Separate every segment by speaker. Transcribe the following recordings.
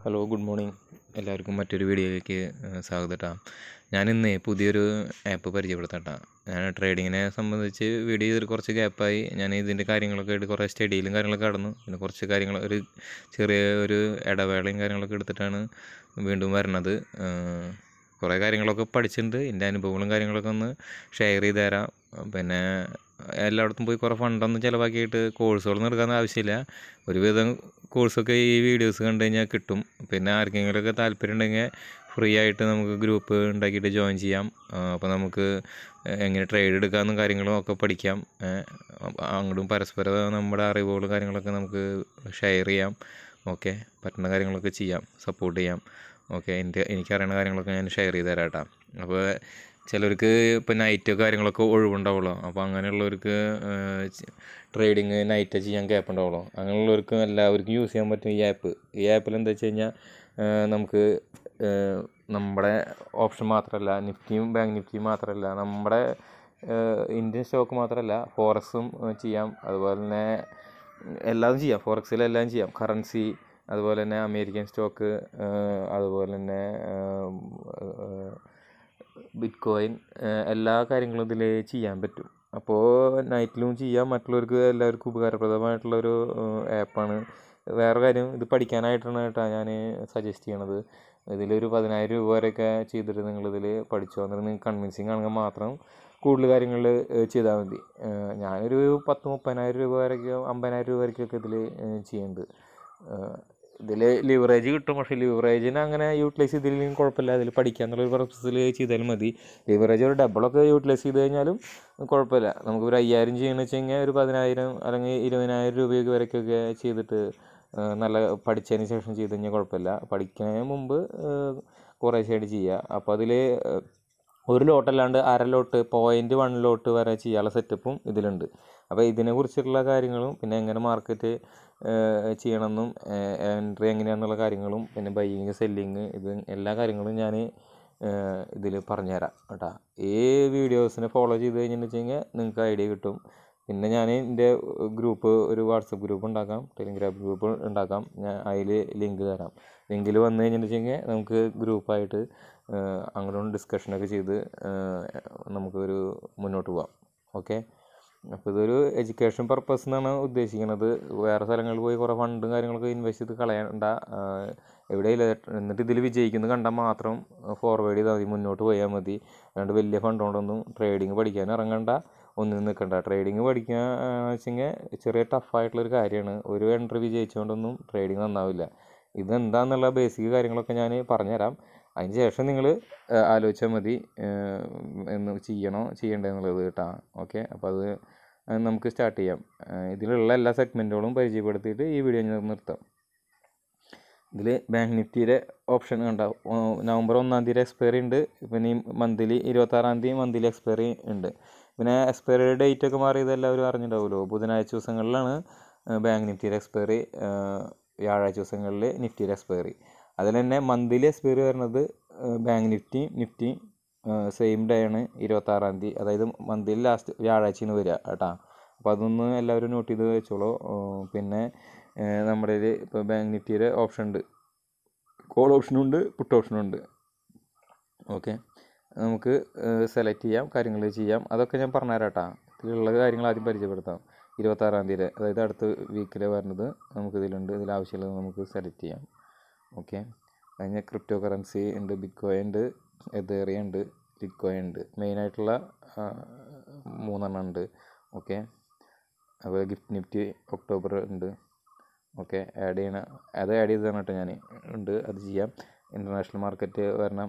Speaker 1: hello good morning എല്ലാവർക്കും മറ്റൊരു വീഡിയോയിലേക്ക് സ്വാഗതം കേട്ടോ ഞാനിന്ന് പുതിയൊരു ആപ്പ് പരിചയപ്പെടുത്താം കേട്ടോ ഞാൻ ട്രേഡിങ്ങിനെ സംബന്ധിച്ച് വീഡിയോ ചെയ്തിട്ട് കുറച്ച് ഗ്യാപ്പായി ഞാൻ ഇതിൻ്റെ കാര്യങ്ങളൊക്കെ ആയിട്ട് കുറേ സ്റ്റഡിയിലും കാര്യങ്ങളൊക്കെ കടന്നു പിന്നെ കുറച്ച് കാര്യങ്ങൾ ഒരു ചെറിയ ഒരു ഇടവേളയും കാര്യങ്ങളൊക്കെ എടുത്തിട്ടാണ് വീണ്ടും വരണത് കുറേ കാര്യങ്ങളൊക്കെ പഠിച്ചിട്ടുണ്ട് എൻ്റെ അനുഭവങ്ങളും കാര്യങ്ങളൊക്കെ ഒന്ന് ഷെയർ ചെയ്ത് തരാം പിന്നെ എല്ലായിടത്തും പോയി കുറേ ഫണ്ടൊന്നും ചിലവാക്കിയിട്ട് കോഴ്സുകളൊന്നും എടുക്കാൻ ആവശ്യമില്ല ഒരുവിധം കോഴ്സൊക്കെ ഈ വീഡിയോസ് കണ്ടു കഴിഞ്ഞാൽ കിട്ടും പിന്നെ ആർക്കെങ്കിലുമൊക്കെ താല്പര്യം ഉണ്ടെങ്കിൽ ഫ്രീ ആയിട്ട് നമുക്ക് ഗ്രൂപ്പ് ഉണ്ടാക്കിയിട്ട് ജോയിൻ ചെയ്യാം അപ്പോൾ നമുക്ക് എങ്ങനെ ട്രേഡ് എടുക്കാമെന്നും കാര്യങ്ങളും ഒക്കെ പഠിക്കാം അങ്ങോട്ടും പരസ്പരം നമ്മുടെ അറിവുകളും കാര്യങ്ങളൊക്കെ നമുക്ക് ഷെയർ ചെയ്യാം ഓക്കെ പറ്റുന്ന കാര്യങ്ങളൊക്കെ ചെയ്യാം സപ്പോർട്ട് ചെയ്യാം ഓക്കെ എൻ്റെ എനിക്കറിയുന്ന കാര്യങ്ങളൊക്കെ ഞാൻ ഷെയർ ചെയ്ത് തരാം കേട്ടോ അപ്പോൾ ചിലർക്ക് ഇപ്പോൾ നൈറ്റ് കാര്യങ്ങളൊക്കെ ഒഴിവുണ്ടാവുള്ളൂ അപ്പോൾ അങ്ങനെയുള്ളവർക്ക് ട്രേഡിങ് നൈറ്റ് ചെയ്യാൻ ഗ്യാപ്പ് ഉണ്ടാവുള്ളൂ അങ്ങനെയുള്ളവർക്ക് എല്ലാവർക്കും യൂസ് ചെയ്യാൻ പറ്റും ഈ ആപ്പ് ഈ ആപ്പിൽ എന്താ വെച്ച് കഴിഞ്ഞാൽ നമുക്ക് നമ്മുടെ ഓപ്ഷൻ മാത്രമല്ല നിഫ്റ്റിയും ബാങ്ക് നിഫ്റ്റിയും മാത്രമല്ല നമ്മുടെ ഇന്ത്യൻ സ്റ്റോക്ക് മാത്രമല്ല ഫോറക്സും ചെയ്യാം അതുപോലെ തന്നെ എല്ലാതും ചെയ്യാം ഫോറക്സിലെല്ലാം ചെയ്യാം കറൻസി അതുപോലെ തന്നെ അമേരിക്കൻ സ്റ്റോക്ക് അതുപോലെ തന്നെ ബിറ്റ് കോയിൻ എല്ലാ കാര്യങ്ങളും ഇതിൽ ചെയ്യാൻ പറ്റും അപ്പോൾ നൈറ്റിലും ചെയ്യാം മറ്റുള്ളവർക്ക് എല്ലാവർക്കും ഉപകാരപ്രദമായിട്ടുള്ളൊരു ആപ്പാണ് വേറെ കാര്യം ഇത് പഠിക്കാനായിട്ടാണ് കേട്ടോ ഞാൻ സജസ്റ്റ് ചെയ്യണത് ഇതിലൊരു പതിനായിരം രൂപ വരെയൊക്കെ ചെയ്തിട്ട് നിങ്ങളിതിൽ പഠിച്ചു അന്നേരം നിങ്ങൾക്ക് കൺവിൻസിങ് ആണെങ്കിൽ മാത്രം കൂടുതൽ കാര്യങ്ങൾ ചെയ്താൽ മതി ഞാനൊരു പത്ത് മുപ്പതിനായിരം രൂപ വരെയൊക്കെ അമ്പതിനായിരം രൂപ വരെയൊക്കെ ഇതിൽ ചെയ്യുന്നുണ്ട് ഇതിൽ ലിവറേജ് കിട്ടും പക്ഷേ ലിവറേജിന് അങ്ങനെ യൂട്ടിലൈസ് ചെയ്തില്ലെങ്കിലും കുഴപ്പമില്ല അതിൽ പഠിക്കുക എന്നുള്ളൊരു പർപ്പസിൽ ചെയ്താലും മതി ലിവറേജ് ഒരു ഡബിളൊക്കെ യൂട്ടിലൈസ് ചെയ്ത് കഴിഞ്ഞാലും കുഴപ്പമില്ല നമുക്ക് ഒരു അയ്യായിരം ചെയ്യണമെന്ന് വെച്ച് കഴിഞ്ഞാൽ ഒരു പതിനായിരം അല്ലെങ്കിൽ ഇരുപതിനായിരം രൂപയൊക്കെ വരെയൊക്കെ ചെയ്തിട്ട് നല്ല പഠിച്ചതിന് ശേഷം ചെയ്ത് കഴിഞ്ഞാൽ കുഴപ്പമില്ല പഠിക്കുന്നതിന് മുമ്പ് കുറേശ്ശായിട്ട് ചെയ്യുക അപ്പോൾ അതിൽ ഒരു ലോട്ടല്ലാണ്ട് അര ലോട്ട് പോയിൻറ്റ് വൺ ലോട്ട് വരെ ചെയ്യാനുള്ള സെറ്റപ്പും ഇതിലുണ്ട് അപ്പോൾ ഇതിനെക്കുറിച്ചുള്ള കാര്യങ്ങളും പിന്നെ എങ്ങനെ മാർക്കറ്റ് ചെയ്യണമെന്നും എൻട്രി എങ്ങനെയാണെന്നുള്ള കാര്യങ്ങളും പിന്നെ ബൈയിങ് സെല്ലിങ് ഇത് എല്ലാ കാര്യങ്ങളും ഞാൻ ഇതിൽ പറഞ്ഞുതരാം കേട്ടോ ഈ വീഡിയോസിനെ ഫോളോ ചെയ്ത് കഴിഞ്ഞെന്ന് വെച്ച് കഴിഞ്ഞാൽ നിങ്ങൾക്ക് ഐഡിയ കിട്ടും പിന്നെ ഞാൻ എൻ്റെ ഗ്രൂപ്പ് ഒരു വാട്സപ്പ് ഗ്രൂപ്പ് ഉണ്ടാക്കാം ടെലിഗ്രാം ഗ്രൂപ്പ് ഉണ്ടാക്കാം ഞാൻ അതിൽ ലിങ്ക് തരാം ലിങ്കിൽ വന്നു കഴിഞ്ഞെന്ന് വെച്ച് കഴിഞ്ഞാൽ നമുക്ക് ഗ്രൂപ്പായിട്ട് അങ്ങോട്ടും ഡിസ്കഷനൊക്കെ ചെയ്ത് നമുക്കൊരു മുന്നോട്ട് പോവാം ഓക്കെ അപ്പോൾ ഇതൊരു എഡ്യൂക്കേഷൻ പർപ്പസ് എന്നാണ് ഉദ്ദേശിക്കുന്നത് വേറെ സ്ഥലങ്ങളിൽ പോയി കുറേ ഫണ്ടും കാര്യങ്ങളൊക്കെ ഇൻവെസ്റ്റ് ചെയ്ത് കളയണ്ട എവിടെയില്ല എന്നിട്ട് ഇതിൽ വിജയിക്കുന്നത് കണ്ടാൽ മാത്രം ഫോർവേഡ് ചെയ്താൽ മതി മുന്നോട്ട് പോയാൽ മതി അല്ലാണ്ട് വലിയ ഫണ്ട് കൊണ്ടൊന്നും ട്രേഡിങ് പഠിക്കാൻ ഇറങ്ങണ്ട ഒന്നിനും നിൽക്കണ്ട ട്രേഡിങ് പഠിക്കുക വെച്ചെങ്കിൽ ചെറിയ ടഫായിട്ടുള്ളൊരു കാര്യമാണ് ഒരു എൻട്രി വിജയിച്ചുകൊണ്ടൊന്നും ട്രേഡിങ് നന്നാവില്ല ഇതെന്താന്നുള്ള ബേസിക് കാര്യങ്ങളൊക്കെ ഞാൻ പറഞ്ഞുതരാം അതിന് ശേഷം നിങ്ങൾ ആലോചിച്ചാൽ മതി എന്ന് ചെയ്യണോ ചെയ്യണ്ടേന്നുള്ളത് കേട്ടോ ഓക്കെ അപ്പോൾ അത് നമുക്ക് സ്റ്റാർട്ട് ചെയ്യാം ഇതിലുള്ള എല്ലാ സെഗ്മെൻറ്റുകളും പരിചയപ്പെടുത്തിയിട്ട് ഈ വീഡിയോ ഞാൻ നിർത്താം ഇതിൽ ബാങ്ക് നിഫ്റ്റിയുടെ ഓപ്ഷൻ കണ്ട നവംബർ ഒന്നാം തീയതി എക്സ്പയറി ഉണ്ട് പിന്നെ ഈ മന്ത്ലി ഇരുപത്താറാം തീയതി മന്ത്ലി എക്സ്പയറി ഉണ്ട് പിന്നെ എക്സ്പയറി ഡേറ്റ് ഒക്കെ മാറിയത് എല്ലാവരും അറിഞ്ഞിട്ടുണ്ടാവുമല്ലോ ബുധനാഴ്ച ദിവസങ്ങളിലാണ് ബാങ്ക് നിഫ്റ്റിയുടെ എക്സ്പയറി വ്യാഴാഴ്ച ദിവസങ്ങളിൽ നിഫ്റ്റിയുടെ എക്സ്പയറി അതിൽ തന്നെ മന്ത്ലി എക്സ്പയറി വരുന്നത് bank Nifty Nifty same day ആണ് ഇരുപത്താറാം തീയതി അതായത് മന്ത്ലി ലാസ്റ്റ് വ്യാഴാഴ്ചയാണ് വരിക കേട്ടോ അപ്പോൾ അതൊന്ന് എല്ലാവരും നോട്ട് ചെയ്ത് വെച്ചോളൂ പിന്നെ നമ്മുടെ ഇതിൽ ഇപ്പോൾ ബാങ്ക് നിഫ്റ്റിയുടെ ഓപ്ഷൻ ഉണ്ട് കോൾ ഓപ്ഷനും ഉണ്ട് പുട്ട് ഓപ്ഷനും ഉണ്ട് ഓക്കെ നമുക്ക് സെലക്ട് ചെയ്യാം കാര്യങ്ങൾ ചെയ്യാം അതൊക്കെ ഞാൻ പറഞ്ഞുതരാം കേട്ടോ ഇതിലുള്ള കാര്യങ്ങൾ ആദ്യം പരിചയപ്പെടുത്താം ഇരുപത്താറാം തീയതി അതായത് അടുത്ത വീക്കിൽ വരുന്നത് നമുക്കിതിലുണ്ട് ഇതിൽ ആവശ്യമുള്ളത് നമുക്ക് സെലക്ട് ചെയ്യാം ഓക്കെ അതിന് ക്രിപ്റ്റോ കറൻസി ഉണ്ട് ബിറ്റ്കോയിൻ ഉണ്ട് എതേറിയ ഉണ്ട് ലിറ്റ്കോയിൻ ഉണ്ട് മെയിനായിട്ടുള്ള മൂന്നെണ്ണം ഉണ്ട് ഓക്കെ അതുപോലെ ഗിഫ്റ്റ് നിഫ്റ്റി ഒക്ടോബർ ഉണ്ട് ഓക്കെ ആഡ് ചെയ്യണ അത് ആഡ് ചെയ്തതാണ് കേട്ടോ ഞാൻ ഉണ്ട് അത് ചെയ്യാം ഇൻ്റർനാഷണൽ മാർക്കറ്റ് വരണം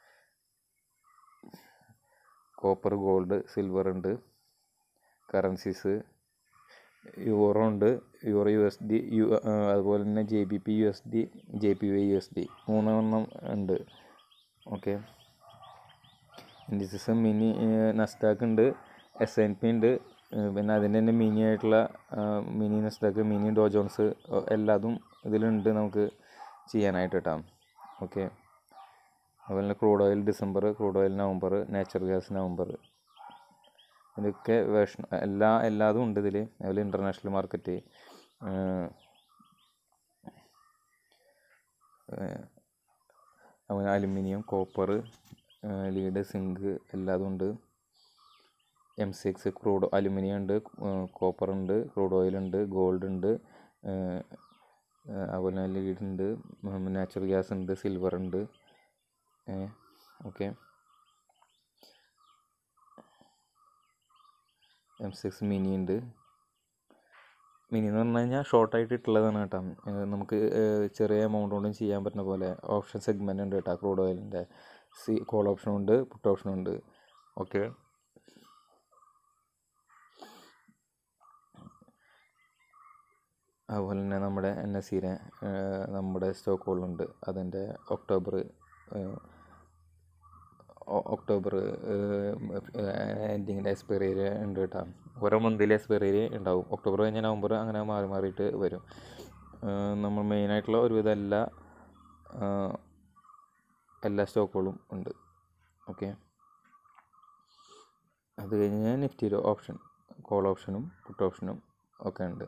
Speaker 1: കോപ്പർ ഗോൾഡ് സിൽവർ ഉണ്ട് കറൻസീസ് യൂറോ ഉണ്ട് euro U S D U അതുപോലെ തന്നെ J B P U S D J P Y U S D മൂന്നെണ്ണം ഉണ്ട് ഓക്കെ ഇൻഡിസസ് മിനി നസ്റ്റാക്ക് ഉണ്ട് എസ് എൻ പി ഉണ്ട് പിന്നെ അതിൻ്റെ തന്നെ മിനി ആയിട്ടുള്ള mini Nasdaq mini Dow Jones എല്ലാതും ഇതിലുണ്ട് നമുക്ക് ചെയ്യാനായിട്ട് കേട്ടോ ഓക്കെ അതുപോലെ തന്നെ crude oil December crude oil November natural gas November ഇതൊക്കെ വേർഷൻ എല്ലാ എല്ലാതും ഉണ്ട് ഇതിൽ അതുപോലെ ഇൻ്റർനാഷണൽ മാർക്കറ്റ് അതുപോലെ അലുമിനിയം കോപ്പർ ലീഡ് സിങ്ക് എല്ലാതും ഉണ്ട് എം സിക്സ് ക്രൂഡ് അലുമിനിയം ഉണ്ട് കോപ്പർ ഉണ്ട് ക്രൂഡ് ഓയിൽ ഉണ്ട് ഗോൾഡ് ഉണ്ട് അതുപോലെ തന്നെ ലീഡ് ഉണ്ട് നാച്ചുറൽ ഗ്യാസ് ഉണ്ട് സിൽവർ ഉണ്ട് ഓക്കെ എം സിക്സ് മിനി ഉണ്ട് മിനി എന്ന് പറഞ്ഞു കഴിഞ്ഞാൽ ഷോർട്ടായിട്ട് ഇട്ടുള്ളതാണ് കേട്ടോ ഏഹ് നമുക്ക് ഏഹ് ചെറിയ എമൗണ്ട് കൊണ്ടും ചെയ്യാൻ പറ്റുന്ന പോലെ ഓപ്ഷൻ സെഗ്മെൻ്റ് ഉണ്ട് കേട്ടോ ക്രൂഡ് ഓയിലിൻ്റെ സി കോൾ ഓപ്ഷനും ഉണ്ട് പുട്ട് ഓപ്ഷനും ഉണ്ട് ഓക്കെ അതുപോലെ തന്നെ നമ്മുടെ എൻ എസ് സിയുടെ നമ്മുടെ സ്റ്റോക്കുകളുണ്ട് അതിൻ്റെ ഒക്ടോബർ ഒക്ടോബർ എൻഡിങ്ങിൻ്റെ എക്സ്പയറി ഉണ്ട് കേട്ടോ ഓരോ മന്തിൽ എക്സ്പയറി ഉണ്ടാവും ഒക്ടോബർ കഴിഞ്ഞാൽ നവംബർ അങ്ങനെ മാറി മാറിയിട്ട് വരും ഏഹ് നമ്മൾ മെയിനായിട്ടുള്ള ഒരുവിധം എല്ലാ ഏഹ് എല്ലാ സ്റ്റോക്കുകളും ഉണ്ട് ഓക്കെ അത് കഴിഞ്ഞ് നിഫ്റ്റിയുടെ ഓപ്ഷൻ കോൾ ഓപ്ഷനും പുട്ട് ഓപ്ഷനും ഒക്കെ ഉണ്ട്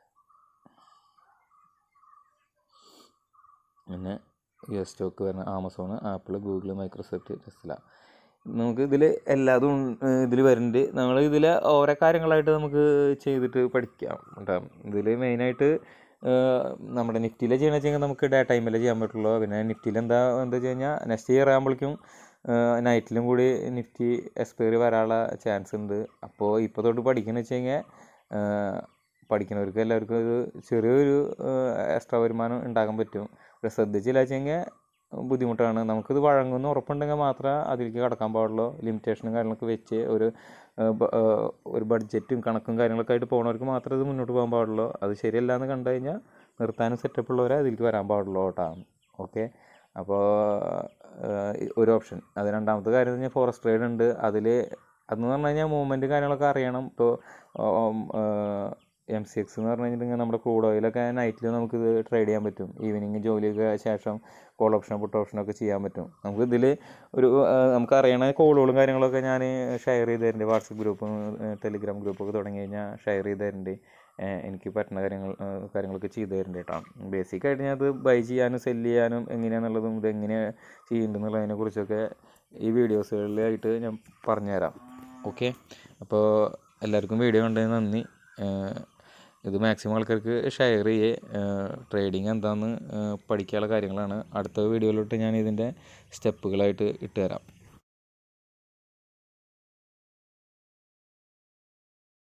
Speaker 1: പിന്നെ യു എസ് സ്റ്റോക്ക് വരുന്ന Amazon Apple Google Microsoft Tesla നമുക്ക് ഇതിൽ എല്ലാതും ഇതിൽ വരുന്നുണ്ട് നമ്മൾ ഇതിൽ ഓരോ കാര്യങ്ങളായിട്ട് നമുക്ക് ചെയ്തിട്ട് പഠിക്കാം കേട്ടോ ഇതിൽ മെയിനായിട്ട് നമ്മുടെ നിഫ്റ്റിയിൽ ചെയ്യണമെന്ന് വെച്ച് കഴിഞ്ഞാൽ നമുക്ക് ഡേ ടൈമിൽ ചെയ്യാൻ പറ്റുള്ളൂ പിന്നെ നിഫ്റ്റിയിൽ എന്താ എന്താ വെച്ച് കഴിഞ്ഞാൽ നെക്സ്റ്റ് ഇയർ ആകുമ്പോഴേക്കും നൈറ്റിലും കൂടി നിഫ്റ്റി എക്സ്പയറി വരാനുള്ള ചാൻസ് ഉണ്ട് അപ്പോൾ ഇപ്പോൾ തൊട്ട് പഠിക്കുന്നത് വെച്ച് കഴിഞ്ഞാൽ പഠിക്കുന്നവർക്ക് എല്ലാവർക്കും ഒരു ചെറിയൊരു എക്സ്ട്രാ വരുമാനം ഉണ്ടാക്കാൻ പറ്റും പക്ഷെ ശ്രദ്ധിച്ചില്ല വെച്ച് കഴിഞ്ഞാൽ ബുദ്ധിമുട്ടാണ് നമുക്കിത് വഴങ്ങുമെന്ന് ഉറപ്പുണ്ടെങ്കിൽ മാത്രമേ അതിലേക്ക് കടക്കാൻ പാടുള്ളൂ ലിമിറ്റേഷനും കാര്യങ്ങളൊക്കെ വെച്ച് ഒരു ഒരു ബഡ്ജറ്റും കണക്കും കാര്യങ്ങളൊക്കെ ആയിട്ട് പോകുന്നവർക്ക് മാത്രമേ ഇത് മുന്നോട്ട് പോകാൻ പാടുള്ളൂ അത് ശരിയല്ല എന്ന് കണ്ടു കഴിഞ്ഞാൽ നിർത്താനും സെറ്റപ്പ് ഉള്ളവരെ അതിലേക്ക് വരാൻ പാടുള്ളൂ കേട്ടോ ഓക്കെ അപ്പോൾ ഒരു ഓപ്ഷൻ അത് രണ്ടാമത്തെ കാര്യം എന്ന് പറഞ്ഞാൽ ഫോറസ്റ്റ് ട്രേഡ് ഉണ്ട് അതിൽ അതെന്ന് പറഞ്ഞു കഴിഞ്ഞാൽ മൂവ്മെൻറ്റ് കാര്യങ്ങളൊക്കെ അറിയണം ഇപ്പോൾ എം സി എക്സ് എന്ന് പറഞ്ഞു കഴിഞ്ഞിട്ടുണ്ടെങ്കിൽ നമ്മുടെ ക്രൂഡ് ഓയിലൊക്കെ നൈറ്റിൽ നമുക്ക് ഇത് ട്രേഡ് ചെയ്യാൻ പറ്റും ഈവനിങ് ജോലിയൊക്കെ ശേഷം കോൾ ഓപ്ഷൻ പുട്ട് ഓപ്ഷനൊക്കെ ചെയ്യാൻ പറ്റും നമുക്ക് ഇതിൽ ഒരു നമുക്ക് അറിയണ കോളുകളും കാര്യങ്ങളൊക്കെ ഞാൻ ഷെയർ ചെയ്ത് തരുന്നുണ്ട് വാട്സപ്പ് ഗ്രൂപ്പും ടെലിഗ്രാം ഗ്രൂപ്പൊക്കെ തുടങ്ങി കഴിഞ്ഞാൽ ഷെയർ ചെയ്ത് തരുന്നുണ്ട് എനിക്ക് പറ്റുന്ന കാര്യങ്ങൾ കാര്യങ്ങളൊക്കെ ചെയ്തു തരുന്നുണ്ട് കേട്ടോ ബേസിക്കായിട്ട് ഞാൻ അത് ബൈ ചെയ്യാനും സെല്ല് ചെയ്യാനും എങ്ങനെയാണെന്നുള്ളതും ഇത് എങ്ങനെ ചെയ്യുന്നുണ്ടെന്നുള്ളതിനെ കുറിച്ചൊക്കെ ഈ വീഡിയോസുകളിലായിട്ട് ഞാൻ പറഞ്ഞുതരാം ഓക്കെ അപ്പോൾ എല്ലാവർക്കും വീഡിയോ കണ്ടതിന് നന്ദി ഇത് മാക്സിമം ആൾക്കാർക്ക് ഷെയർ ചെയ്യേ ട്രേഡിങ് എന്താണെന്ന് പഠിക്കാനുള്ള കാര്യങ്ങളാണ് അടുത്ത വീഡിയോയിലോട്ട് ഞാൻ ഇതിൻ്റെ സ്റ്റെപ്പുകളായിട്ട് ഇട്ടുതരാം